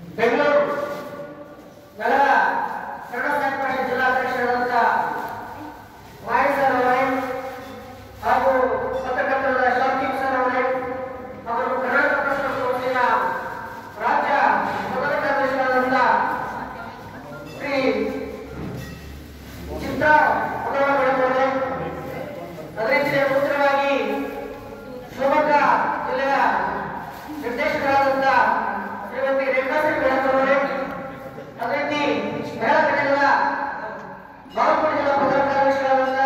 ಬೆಂಗಳೂರು ನಗರ ಕನ್ನಡ ಸಾಹಿತ್ಯ ಪರಿಷತ್ ಜಿಲ್ಲಾಧ್ಯಕ್ಷರಾದಂಥ Y sir ಅವರೇ ಹಾಗೂ ಪತ್ರಕರ್ತರಾದ ಶಾಕಿಬ್ ಸರ್ ಅವರೇ ಅವರು ಕರ್ನಾಟಕ ಪತ್ರಕರ್ತರ ಸಂಸ್ಥೆಯ ರಾಜ್ಯ ಮೊದಲ ಕಾರ್ಯದರ್ಶಿಯಾದಂಥ ಶ್ರೀ ಚಿತ್ರ ಅವರೇ ಅದೇ ರೀತಿ ನೂತನವಾಗಿ ಶಿವಮೊಗ್ಗ ಜಿಲ್ಲೆಯ ನಿರ್ದೇಶಕರಾದಂಥ ಶ್ರೀಮತಿ ರೇಖಾಶ್ರೀ ಬೆಳಕರವರೇ ಅದೇ ರೀತಿ ಮಹಿಳಾ ಕಡೆಗಳ ಬಾಗಲಕೋಟೆ ಜಿಲ್ಲಾ ಪ್ರಧಾನ ಕಾರ್ಯದರ್ಶಿಗಳಾದಂಥ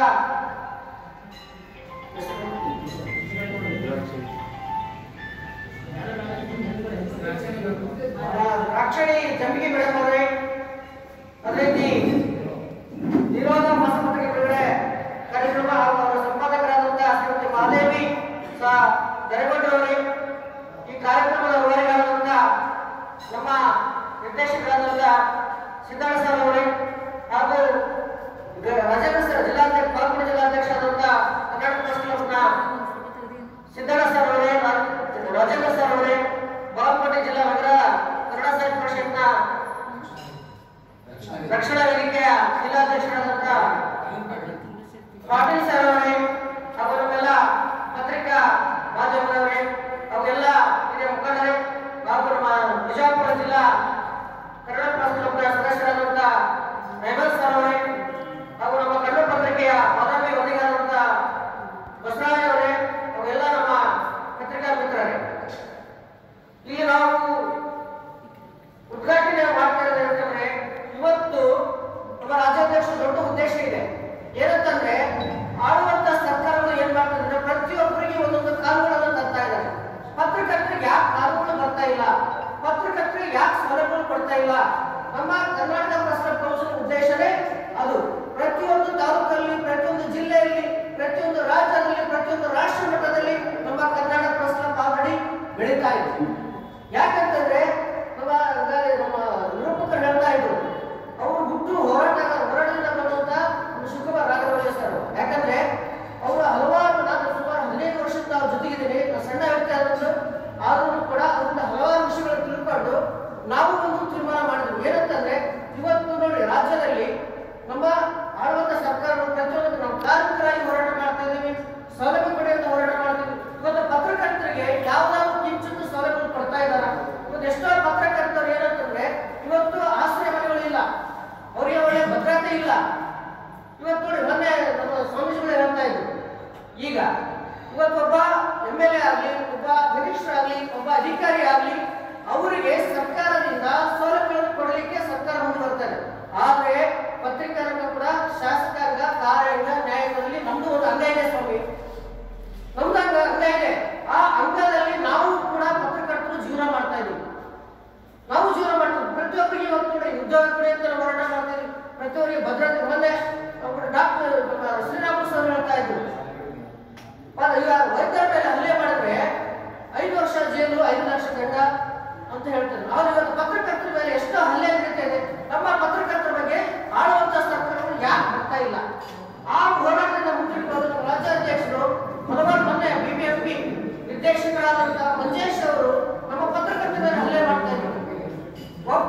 ರಾಕ್ಷಣಿ ಜಂಬಿಗೆ ಮೇಡಮ್ ಅವರೇ ಅದೇ ರೀತಿ ನಿರೋಧ ಮಾಸಪತ್ರಿಕೆ ಬಿಡುಗಡೆ ಕಾರ್ಯಕ್ರಮ ಹಾಗೂ ಅವರ ಸಂಪಾದಕರಾದಂತಹ ಶ್ರೀಮತಿ ಮಹಾದೇವಿ ಸಹ ದರೆಗೊಂಡರವರೇ ಈ ಕಾರ್ಯಕ್ರಮದ ರೂವಾರಿಗಳಾದಂತಹ ನಮ್ಮ ನಿರ್ದೇಶಕರಾದಂತಹ ಸಿದ್ದಾರ್ಥ ಸರ್ ಅವರೇ ಹಾಗೂ ಗ- ರಾಜೇಂದ್ರ ಸರ್ ಜಿಲ್ಲಾಧ್ಯಕ್ಷ ಬಾಗಲಕೋಟೆ ಜಿಲ್ಲಾಧ್ಯಕ್ಷರಾದಂತಹ ಕರ್ನಾಟಕ ಪ್ರೆಸ್ ಕ್ಲಬ್ನ ಸಿದ್ದಣ್ಣ ಸರ್ ಅವರೇ ರಾ- ರಾಜೇಂದ್ರ ಸರ್ ಅವರೇ ಬಾಗಲಕೋಟೆ ಜಿಲ್ಲಾ ನಗರ ಕನ್ನಡ ಸಾಹಿತ್ಯ ಪರಿಷತ್ನ ರಕ್ಷಣಾ ವೇದಿಕೆಯ ಜಿಲ್ಲಾಧ್ಯಕ್ಷರಾದಂಥ ಪಾಟೀಲ್ ಸರ್ ಅವರೇ ಹಾಗೂ ನಮ್ಮೆಲ್ಲ ಪತ್ರಿಕಾ ಮಾಧ್ಯಮದವರೇ ಅವೆಲ್ಲ ಹಿರಿಯ ಮುಖಂಡರೇ ಹಾಗೂ ನಮ್ಮ ಬಿಜಾಪುರ ಜಿಲ್ಲಾ ಕನ್ನಡ ಪ್ರೆಸ್ ಕ್ಲಬ್ನ ಸದಸ್ಯರಾದಂಥ ರೆಹಮಾನ್ ಸರ್ ಅವರೇ ಹಾಗೂ ನಮ್ಮ ಕನ್ನಡ ಪತ್ರಿಕೆಯ ಬಾದಾಮಿ ವರದಿಗಾರರಾದಂಥ ಬಸವರಾಜ್ ಅವರೇ ಅವೆಲ್ಲ ನಮ್ಮ ಪತ್ರಿಕಾ ಮಿತ್ರರೇ ಇಲ್ಲಿ ನಾವು ಉದ್ಘಾಟನೆ ಮಾಡ್ತಾ ಇರೋದು ಏನಂತಂದ್ರೆ ಇವತ್ತು ನಮ್ಮ ರಾಜ್ಯಾಧ್ಯಕ್ಷರ ದೊಡ್ಡ ಉದ್ದೇಶ ಇದೆ ಏನಂತಂದ್ರೆ ಆಳುವಂತ ಸರ್ಕಾರಗಳು ಏನ್ ಮಾಡ್ತಾರೆ ಅಂದ್ರೆ ಪ್ರತಿಯೊಬ್ಬರಿಗೆ ಒಂದೊಂದು ಕಾನೂನುಗಳನ್ನು ತರ್ತಾ ಇದ್ದಾರೆ ಪತ್ರಕರ್ತರಿಗೆ ಯಾಕೆ ಕಾನೂನು ಬರ್ತಾ ಇಲ್ಲ ಪತ್ರಕರ್ತರಿಗೆ ಯಾಕೆ ಸೌಲಭ್ಯಗಳು ಕೊಡ್ತಾ ಇಲ್ಲ ನಮ್ಮ ಕರ್ನಾಟಕ ಪ್ರೆಸ್ ಕೌನ್ಸಿಲ್ ಉದ್ದೇಶನೇ ಅದು ಪ್ರತಿಯೊಂದು ತಾಲೂಕಲ್ಲಿ ಪ್ರತಿಯೊಂದು ಜಿಲ್ಲೆಯಲ್ಲಿ ಪ್ರತಿಯೊಂದು ರಾಜ್ಯದಲ್ಲಿ ಪ್ರತಿಯೊಂದು ರಾಷ್ಟ್ರ ಮಟ್ಟದಲ್ಲಿ ನಮ್ಮ ಕರ್ನಾಟಕ ಪ್ರೆಸ್ ಕ್ಲಬ್ ಆಲ್ರೆಡಿ ಬೆಳೀತಾ ಇದೆ ಯಾಕಂತಂದ್ರೆ ನಮ್ಮ ಈಗ ನಮ್ಮ ನಿರೂಪಕರು ಹೇಳ್ತಾ ಇದ್ರು ಅವರು ಹುಟ್ಟು ಹೋರಾಟ ಹೋರಾಟದಿಂದ ಬಂದಂತ ನಮ್ಮ ಶಿವಕುಮಾರ್ ರಾಘವೇಂದ್ರ ಸರ್ ಯಾಕಂದ್ರೆ ಅವರು ಹಲವಾರು ನಾನು ಸುಮಾರು ಹದಿನೈದು ವರ್ಷದ ನಾವು ಜೊತೆಗಿದ್ದೀನಿ ನಾನು ಸಣ್ಣ ವ್ಯಕ್ತಿ ಆದ್ರು ಆದ್ರೂ ಕೂಡ ಅದರಿಂದ ಹಲವಾರು ವಿಷಯಗಳು ತಿಳ್ಕೊಂಡು ನಾವು ಒಂದು ತೀರ್ಮಾನ ಮಾಡಿದ್ವಿ ಏನಂತಂದ್ರೆ ಇವತ್ತು ನೋಡಿ ರಾಜ್ಯದಲ್ಲಿ ನಮ್ಮ ಆಳುವಂತ ಸರ್ಕಾರಗಳು ಪ್ರತಿಯೊಂದು ನಾವು ಕಾರ್ಮಿಕರಾಗಿ ಹೋರಾಟ ಮಾಡ್ತಾ ಇದೀವಿ ಸೌಲಭ್ಯ ಪಡೆಯುವಂತ ಹೋರಾಟ ಮಾಡ್ತೀವಿ ಇವತ್ತು ಪತ್ರಕರ್ತರಿಗೆ ಯಾವ್ದಾದ್ರು ಕಿಂಚಿತ್ತು ಸೌಲಭ್ಯ ಕೊಡ್ತಾ ಇದಾರ ಇವತ್ತು ಎಷ್ಟೋ ಪತ್ರಕರ್ತರು ಏನಂತಂದ್ರೆ ಇವತ್ತು ಆಶ್ರಯ ಮನೆಗಳಿಲ್ಲ ಅವರಿಗೆ ಒಳ್ಳೆ ಭದ್ರತೆ ಇಲ್ಲ ಇವತ್ತು ನೋಡಿ ಮೊನ್ನೆ ನಮ್ಮ ಸ್ವಾಮೀಜಿಗಳು ಹೇಳ್ತಾ ಇದ್ರು ಈಗ ಇವತ್ತೊಬ್ಬ ಎಂ ಎಲ್ ಎ ಆಗಲಿ ಒಬ್ಬ ಮಿನಿಸ್ಟರ್ ಆಗಲಿ ಒಬ್ಬ ಅಧಿಕಾರಿ ಆಗಲಿ ಅವರಿಗೆ ಸರ್ಕಾರದಿಂದ ಸೌಲಭ್ಯಗಳನ್ನು ಕೊಡಲಿಕ್ಕೆ ಸರ್ಕಾರ ಮುಂದೆ ಬರ್ತಾರೆ ಆದ್ರೆ ಪತ್ರಿಕಾರಂಗ ಕೂಡ ಶಾಸಕಾಂಗ ಕಾರ್ಯಾಂಗ ನ್ಯಾಯಾಂಗದಲ್ಲಿ ನಮ್ದು ಒಂದು ಅಂಗ ಇದೆ ಸ್ವಾಮಿ ನಮ್ದು ಅಂಗ ಅಂಗ ಇದೆ ಆ ಅಂಗದಲ್ಲಿ ನಾವು ಕೂಡ ಪತ್ರಕರ್ತರು ಜೀವನ ಮಾಡ್ತಾ ಇದೀವಿ ನಾವು ಜೀವನ ಮಾಡ್ತೀವಿ ಪ್ರತಿಯೊಬ್ಬರಿಗೆ ಇವತ್ತು ನೋಡಿ ಉದ್ಯೋಗ ಪಡೆಯುವಂತ ನಾವು ಹೋರಾಟ ಮಾಡ್ತೀವಿ ಪ್ರತಿಯೊಬ್ಬರಿಗೆ ಭದ್ರತೆ ಮೊನ್ನೆ ಡಾಕ್ಟರ್ ಶ್ರೀರಾಮುಲು ಸರ್ ಹೇಳ್ತಾ ಇದ್ರು ಆದ್ರೆ ಈಗ ವೈದ್ಯರ ಮೇಲೆ ಹಲ್ಲೆ ಮಾಡಿದ್ರೆ ಐದು ವರ್ಷ ಜೈಲು ಐದು ಲಕ್ಷ ದಂಡ ಅಂತ ಹೇಳ್ತಾರೆ ಆದ್ರೆ ಇವತ್ತು ಪತ್ರಕರ್ತರ ಮೇಲೆ ಎಷ್ಟೋ ಹಲ್ಲೆ ನಡೀತಾ ಇದೆ ನಮ್ಮ ಪತ್ರಕರ್ತರ ಬಗ್ಗೆ ಆಳುವಂತ ಸರ್ಕಾರಗಳು ಯಾಕೆ ಬರ್ತಾ ಇಲ್ಲ ಆ ಹೋರಾಟದಿಂದ ಮುಂದಿಟ್ಕೊಂಡು ನಮ್ಮ ರಾಜ್ಯಾಧ್ಯಕ್ಷರು ಹಲವಾರು ಮೊನ್ನೆ ಬಿಬಿಎಂಪಿ ನಿರ್ದೇಶಕರಾದಂತ ಮಂಜೇಶ್ ಅವರು ನಮ್ಮ ಪತ್ರಕರ್ತರ ಮೇಲೆ ಹಲ್ಲೆ ಮಾಡ್ತಾ ಇದ್ರು ಒಬ್ಬ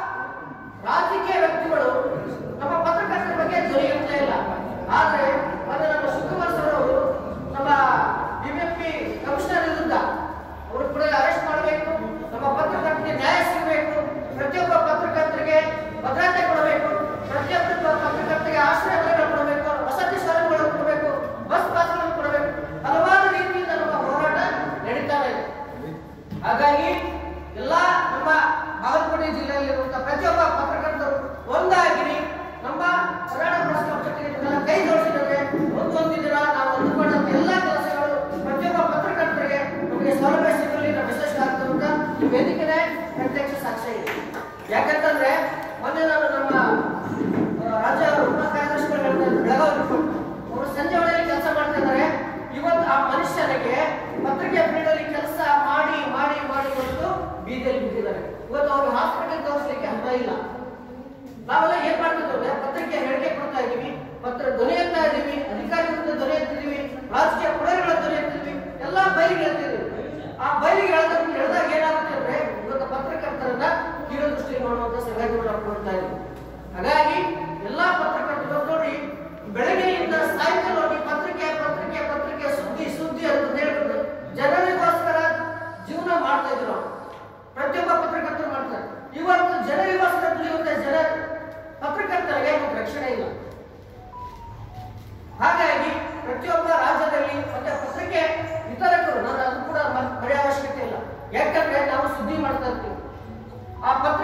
ರಾಜಕೀಯ ವ್ಯಕ್ತಿಗಳು ನಮ್ಮ ಪತ್ರಕರ್ತರ ಬಗ್ಗೆ ಧ್ವನಿ ಎತ್ತಾ ಇಲ್ಲ ಆದ್ರೆ ಮೊನ್ನೆ ನಮ್ಮ ಶಿವಕುಮಾರ್ ಸರ್ ಅವರು ನಮ್ಮ ಬಿಬಿಎಂಪಿ ಕಮಿಷನರ್ ವಿರುದ್ಧ ಅವರು ಕೂಡ ಅರೆಸ್ಟ್ ಮಾಡಬೇಕು ನಮ್ಮ ಪತ್ರಕರ್ತರಿಗೆ ನ್ಯಾಯ ಸಿಗಬೇಕು ಪ್ರತಿಯೊಬ್ಬ ಪತ್ರಕರ್ತರಿಗೆ ಭದ್ರತೆ ಕೊಡಬೇಕು ಪ್ರತಿಯೊಬ್ಬ ಪತ್ರಕರ್ತರಿಗೆ ಆಶ್ರಯ ಮನೆಗಳು ಕೊಡಬೇಕು ವಸತಿ ಸೌಲಭ್ಯಗಳನ್ನು ಕೊಡಬೇಕು ಬಸ್ ಪಾಸ್ಗಳನ್ನು ಕೊಡಬೇಕು ಹಲವಾರು ರೀತಿಯಿಂದ ನಮ್ಮ ಹೋರಾಟ ನಡೀತಾ ಇದೆ ಹಾಗಾಗಿ ಎಲ್ಲ ನಮ್ಮ ಬಾಗಲಕೋಟೆ ಜಿಲ್ಲೆಯಲ್ಲಿರುವಂತಹ ಪ್ರತಿಯೊಬ್ಬ ಪತ್ರಕರ್ತರು ಒಂದಾಗಿರಿ ನಮ್ಮ ಕನ್ನಡ ಪ್ರೆಸ್ ಕ್ಲಬ್ ಜೊತೆಗೆ ನೀವೆಲ್ಲ ಕೈ ಜೋಡಿಸಿದರೆ ಒಂದೊಂದು ದಿನ ನಾವು ಅಂದುಕೊಂಡಂತ ಎಲ್ಲ ಕೆಲಸಗಳು ಪ್ರತಿಯೊಬ್ಬ ಪತ್ರಕರ್ತರಿಗೆ ನಮಗೆ ಸೌಲಭ್ಯ ಸಿಗಲಿ ನಮ್ಮ ಯಶಸ್ವಿ ಆಗ್ತದೆ ಅಂತ ಈ ವೇದಿಕೆನೇ ಪ್ರತ್ಯಕ್ಷ ಸಾಕ್ಷ್ಯ ಇದೆ ಯಾಕಂತಂದ್ರೆ ಮೊನ್ನೆ ನಾನು ನಮ್ಮ ಆ, ರಾಜ್ಯ ಉಪ ಕಾರ್ಯದರ್ಶಿಗಳು ಹೇಳ್ತಾ ಇದ್ರು ಬೆಳಗಾವಿ ರಿಪೋರ್ಟ್ ಅವರು ಸಂಜೆ ವೇಳೆಯಲ್ಲಿ ಕೆಲಸ ಮಾಡ್ತಾ ಇದ್ದಾರೆ ಇವತ್ತು ಆ ಮನುಷ್ಯನಿಗೆ ಪತ್ರಿಕೆ ಫೀಲ್ಡಲ್ಲಿ ಕೆಲಸ ಮಾಡಿ ಮಾಡಿ ಮಾಡಿ ಇವತ್ತು ಬೀದಿಯಲ್ಲಿ ಬಿದ್ದಿದ್ದಾರೆ ಇವತ್ತು ಅವ್ರು ಹಾಸ್ಪಿಟಲ್ ತೋರಿಸ್ಲಿಕ್ಕೆ ಹಣ ಇಲ್ಲ ನಾವೆಲ್ಲ ಏನ್ ಮಾಡ್ತಿದ್ದೇವೆ ಪತ್ರಿಕೆ ಹೇಳಿಕೆ ಕೊಡ್ತಾ ಇದೀವಿ ಪತ್ರ ಧ್ವನಿ ಎತ್ತಾ ಇದೀವಿ ಅಧಿಕಾರಿ ವಿರುದ್ಧ ಧ್ವನಿ ಎತ್ತಿದೀವಿ ರಾಜಕೀಯ ಪುಡಗಳ ಧ್ವನಿ ಎತ್ತಿದೀವಿ ಎಲ್ಲ ಬಯಲಿಗೆ ಹೇಳ್ತಿದೀವಿ ಆ ಬಯಲಿಗೆ ಹೇಳ್ದಾಗ ಹೇಳ್ದಾಗ ಏನಾಗುತ್ತೆ ಅಂದ್ರೆ ಇವತ್ತು ಪತ್ರಕರ್ತರನ್ನ ಕೀಳು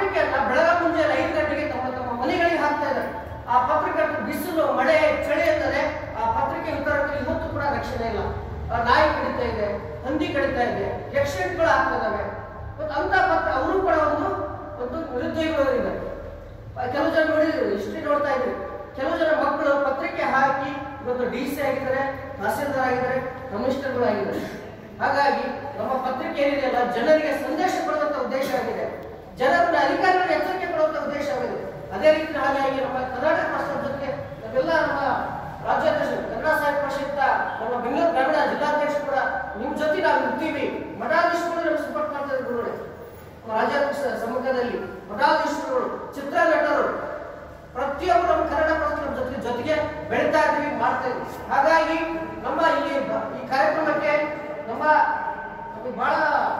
ಪತ್ರಿಕೆಯನ್ನ ಬೆಳಗ ಮುಂಜಾನೆ ಐದು ಗಂಟೆಗೆ ತಮ್ಮ ತಮ್ಮ ಮನೆಗಳಿಗೆ ಹಾಕ್ತಾ ಇದ್ದಾರೆ ಆ ಪತ್ರಿಕರ್ತರು ಬಿಸಿಲು ಮಳೆ ಚಳಿ ಅಂದರೆ ಆ ಪತ್ರಿಕೆ ವಿತರಕರು ಇವತ್ತು ಕೂಡ ರಕ್ಷಣೆ ಇಲ್ಲ ಆ ನಾಯಿ ಕಡಿತಾ ಇದೆ ಹಂದಿ ಕಡಿತಾ ಇದೆ ಆಕ್ಸಿಡೆಂಟ್ಗಳು ಆಗ್ತಾ ಇದಾವೆ ಮತ್ತು ಅಂತ ಪತ್ರ ಅವರು ಕೂಡ ಒಂದು ಒಂದು ನಿರುದ್ಯೋಗಿಗಳು ಇದ್ದಾರೆ ಕೆಲವು ಜನ ನೋಡಿದ್ರು ಹಿಸ್ಟ್ರಿ ನೋಡ್ತಾ ಇದ್ರು ಕೆಲವು ಜನ ಮಕ್ಕಳು ಪತ್ರಿಕೆ ಹಾಕಿ ಇವತ್ತು ಡಿ ಸಿ ಆಗಿದ್ದಾರೆ ತಹಸೀಲ್ದಾರ್ ಆಗಿದ್ದಾರೆ ಕಮಿಷನರ್ಗಳು ಆಗಿದ್ದಾರೆ ಹಾಗಾಗಿ ನಮ್ಮ ಪತ್ರಿಕೆ ಏನಿದೆಯಲ್ಲ ಜನರಿಗೆ ಸಂದೇಶ ಕೊಡುವಂತ ಉದ್ದೇಶ ಆಗಿದೆ ಜನರನ್ನ ಅಧಿಕಾರಿಗಳಿಗೆ ಎಚ್ಚರಿಕೆ ಕೊಡುವಂತ ಉದ್ದೇಶ ಆಗಿದೆ ಅದೇ ರೀತಿ ಹಾಗಾಗಿ ನಮ್ಮ ಕರ್ನಾಟಕ ರಾಷ್ಟ್ರದ ಜೊತೆಗೆ ನಾವೆಲ್ಲ ನಮ್ಮ ರಾಜ್ಯಾಧ್ಯಕ್ಷರು ಕನ್ನಡ ಸಾಹಿತ್ಯ ಪರಿಷತ್ತ ನಮ್ಮ ಬೆಂಗಳೂರು ಗ್ರಾಮೀಣ ಜಿಲ್ಲಾಧ್ಯಕ್ಷರು ಕೂಡ ನಿಮ್ ಜೊತೆ ನಾವು ಇರ್ತೀವಿ ಮಠಾಧೀಶಗಳು ನಮ್ಗೆ ಸಪೋರ್ಟ್ ಮಾಡ್ತಾ ಇದ್ರು ನೋಡಿ ನಮ್ಮ ರಾಜ್ಯಾಧ್ಯಕ್ಷರ ಸಮ್ಮುಖದಲ್ಲಿ ಮಠಾಧೀಶರು ಚಿತ್ರ ನಟರು ಪ್ರತಿಯೊಬ್ಬರು ನಮ್ಮ ಕನ್ನಡ ಪಕ್ಷ ನಮ್ಮ ಜೊತೆಗೆ ಜೊತೆಗೆ ಬೆಳೀತಾ ಇದ್ದೀವಿ ಮಾಡ್ತಾ ಇದ್ದೀವಿ ಹಾಗಾಗಿ ನಮ್ಮ ಈ ಈ ಕಾರ್ಯಕ್ರಮಕ್ಕೆ ನಮ್ಮ ನಮಗೆ ಬಹಳ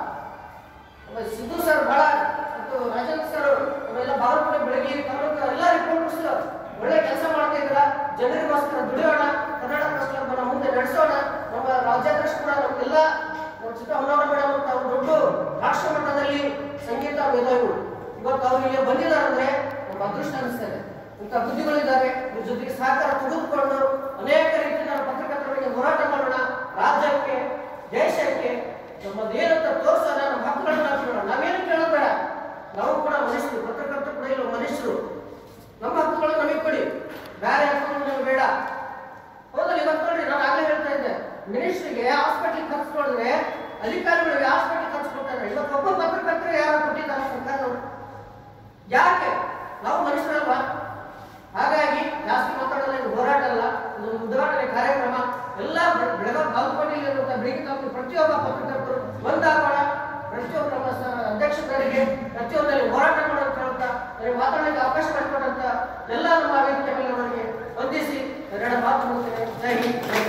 ನಮ್ಮ ಸಿದ್ದು ಸರ್ ಬಹಳ ಮತ್ತು ರಾಜೇಂದ್ರ ಸರ್ ಅವರೆಲ್ಲ ಬಾಗಲಕೋಟೆ ಬೆಳಗ್ಗೆ ಕನ್ನಡ ಎಲ್ಲ ರಿಪೋರ್ಟರ್ಸ್ ಒಳ್ಳೆ ಕೆಲಸ ಮಾಡ್ತಾ ಇದ್ರ ಜನರಿಗೋಸ್ಕರ ದುಡಿಯೋಣ ಕನ್ನಡ ಪ್ರೆಸ್ ಕ್ಲಬ್ ಮುಂದೆ ನಡೆಸೋಣ ನಮ್ಮ ರಾಜ್ಯಾಧ್ಯಕ್ಷ ಕೂಡ ನಮಗೆಲ್ಲ ನಮ್ಮ ಚಿಕ್ಕ ಹೊನ್ನವರ ಮೇಡಮ್ ಅಂತ ಅವ್ರು ದೊಡ್ಡ ರಾಷ್ಟ್ರ ಮಟ್ಟದಲ್ಲಿ ಸಂಗೀತ ಮೇಧಾವಿಗಳು ಇವತ್ತು ಅವ್ರು ಇಲ್ಲಿ ಬಂದಿದ್ದಾರೆ ಅಂದ್ರೆ ನಮ್ಮ ಅದೃಷ್ಟ ಅನಿಸ್ತದೆ ಇಂಥ ಬುದ್ಧಿಗಳಿದ್ದಾರೆ ಇವ್ರ ಜೊತೆಗೆ ಸಹಕಾರ ತೆಗೆದುಕೊಂಡು ಅನೇಕ ರೀತಿ ನಾವು ಪತ್ರಕರ್ತರಿಗೆ ಹೋರಾಟ ಮಾಡೋಣ ರಾಜ್ಯಕ್ಕೆ ದೇಶಕ್ಕೆ ನಮ್ಮದೇನಂತ ತೋರಿಸೋಣ ನಮ್ಮ ಹಕ್ಕುಗಳನ್ನ ನಾವು ಕೇಳೋಣ ನಾವೇನು ಕೇಳೋದು ಬೇಡ ನಾವು ಕೂಡ ಮನುಷ್ಯರು ಪತ್ರಕರ್ತರು ಕೂಡ ಇಲ್ಲ ಮನುಷ್ಯರು ನಮ್ಮ ಹಕ್ಕುಗಳು ನಮಗೆ ಕೊಡಿ ಬೇರೆ ಹಕ್ಕುಗಳು ನಮಗೆ ಬೇಡ ಹೌದಲ್ಲ ಇವತ್ತು ನೋಡಿ ನಾನು ಆಗಲೇ ಹೇಳ್ತಾ ಇದ್ದೆ ಮಿನಿಸ್ಟ್ರಿಗೆ ಹಾಸ್ಪಿಟಲ್ ಖರ್ಚು ನೋಡಿದ್ರೆ ಅಧಿಕಾರಿಗಳಿಗೆ ಹಾಸ್ಪಿಟಲ್ ಖರ್ಚು ಕೊಡ್ತಾರೆ ಇವತ್ತು ಒಬ್ಬ ಪತ್ರಕರ್ತರು ಯಾರು ಕೊಟ್ಟಿದ್ದಾರೆ ಸರ್ಕಾರದವರು ಯಾಕೆ ನಾವು ಮನುಷ್ಯರಲ್ವಾ ಹಾಗಾಗಿ ಜಾಸ್ತಿ ಮಾತಾಡಲ್ಲ ಇದು ಹೋರಾಟ ಅಲ್ಲ ಇದು ಒಂದು ಉದ್ಘಾಟನೆ ಕಾರ್ಯಕ್ರಮ ಎಲ್ಲ ಬೆಳ- ಬೆಳಗಾವಿ ಬಾಲ್ಕೋಟೆಯಲ್ಲಿರುವಂತಹ ಬ್ರೇಕಿಂಗ್ ಕಂಪನಿ ಪ್ರತಿಯೊಬ್ಬ ಪತ್ರಕರ್ತರು ಒಂದಾಗೋಣ ಪ್ರತಿಯೊಬ್ಬ ನಮ್ಮ ಸ- ಅಧ್ಯಕ್ಷರಿಗೆ ಪ್ರತಿಯೊಂದರಲ್ಲಿ ಹೋರಾಟ ಮಾಡೋದು ಹೇಳ್ತಾ ನನಗೆ ಮಾತಾಡಲಿಕ್ಕೆ ಅವಕಾಶ ಮಾಡಿಕೊಟ್ಟಂತ ಎಲ್ಲ ನಮ್ಮ ವೇದಿಕೆ ಮೇಲಿನವರಿಗೆ ವಂದಿಸಿ ಎರಡು ಮಾತು ಮುಗಿಸ್ತೇನೆ ಜೈ ಹಿಂದ್ ಜೈ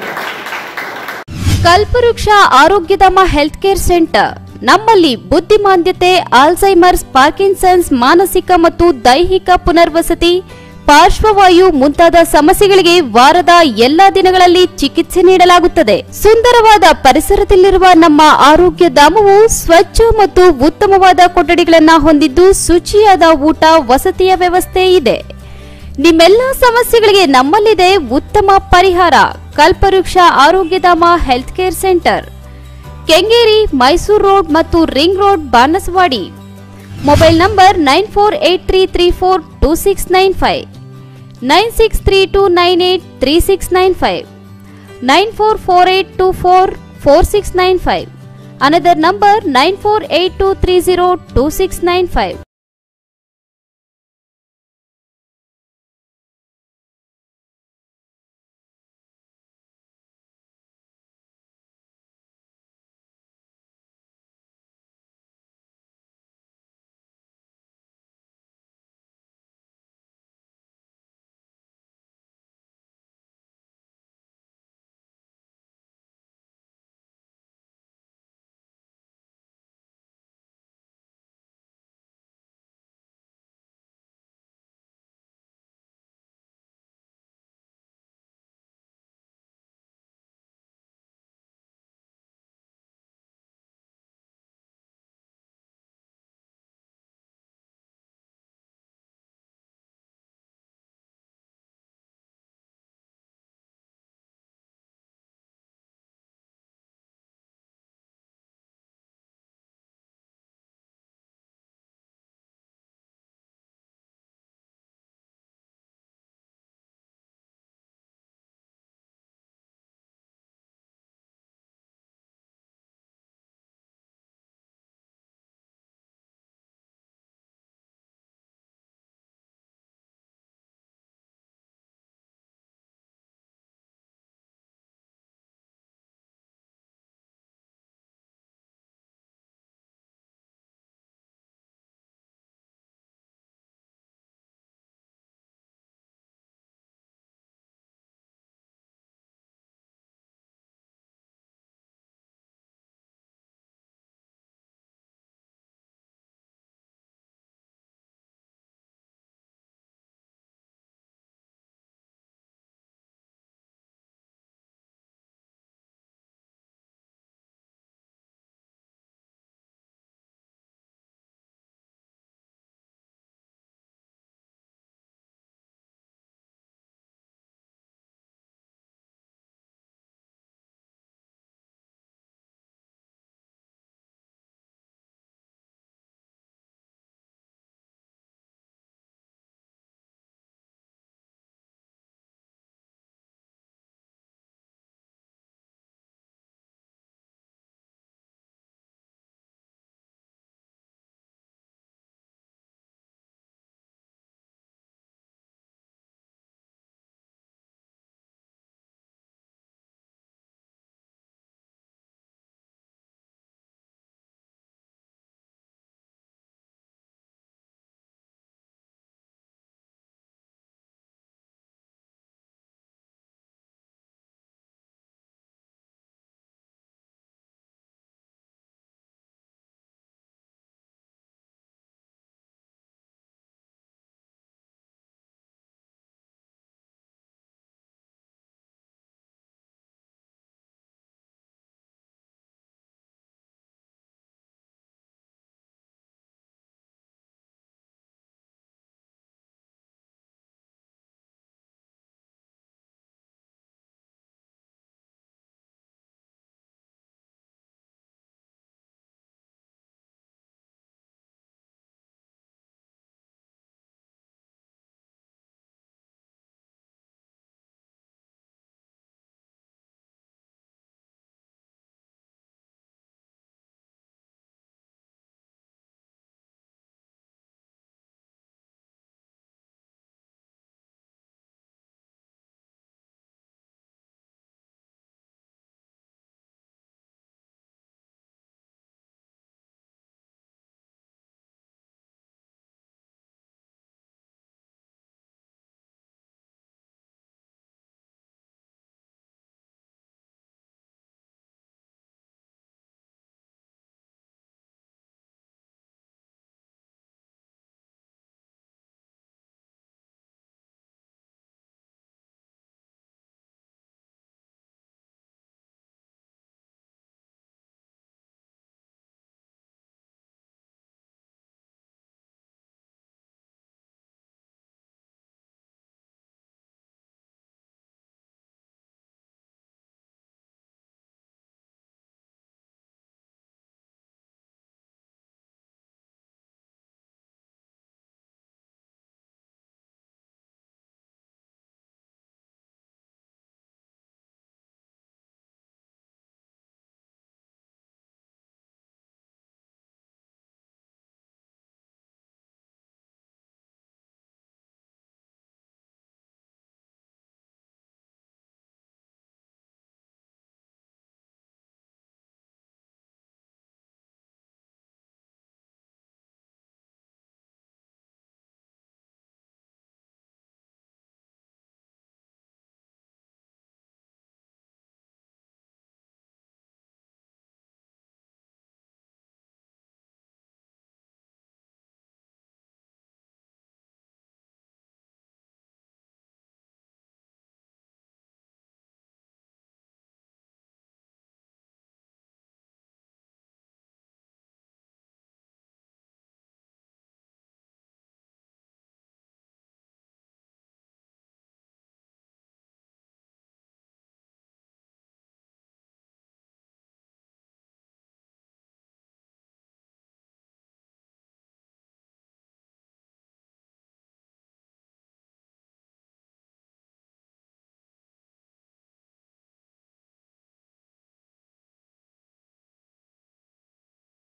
ಕರ್ನಾಟಕ. ಕಲ್ಪವೃಕ್ಷ ಆರೋಗ್ಯಧಾಮ ಹೆಲ್ತ್ ಕೇರ್ ಸೆಂಟರ್ ನಮ್ಮಲ್ಲಿ ಬುದ್ಧಿಮಾಂದ್ಯತೆ ಆಲ್ಝೈಮರ್ಸ್ ಪಾರ್ಕಿನ್ಸನ್ಸ್ ಮಾನಸಿಕ ಮತ್ತು ದೈಹಿಕ ಪುನರ್ವಸತಿ ಪಾರ್ಶ್ವವಾಯು ಮುಂತಾದ ಸಮಸ್ಯೆಗಳಿಗೆ ವಾರದ ಎಲ್ಲಾ ದಿನಗಳಲ್ಲಿ ಚಿಕಿತ್ಸೆ ನೀಡಲಾಗುತ್ತದೆ ಸುಂದರವಾದ ಪರಿಸರದಲ್ಲಿರುವ ನಮ್ಮ ಆರೋಗ್ಯ ಧಾಮವು ಸ್ವಚ್ಛ ಮತ್ತು ಉತ್ತಮವಾದ ಕೊಠಡಿಗಳನ್ನು ಹೊಂದಿದ್ದು ಶುಚಿಯಾದ ಊಟ ವಸತಿಯ ವ್ಯವಸ್ಥೆ ಇದೆ ನಿಮ್ಮೆಲ್ಲ ಸಮಸ್ಯೆಗಳಿಗೆ ನಮ್ಮಲ್ಲಿದೆ ಉತ್ತಮ ಪರಿಹಾರ Kalpavriksha Arogyadhama health care centre Kengeri Mysuru road ಮತ್ತು ring road Banaswadi mobile number nine four eight three three four two six nine five nine six three two nine eight three six nine five nine four four eight two four four six nine five another number nine four eight two three zero two six nine five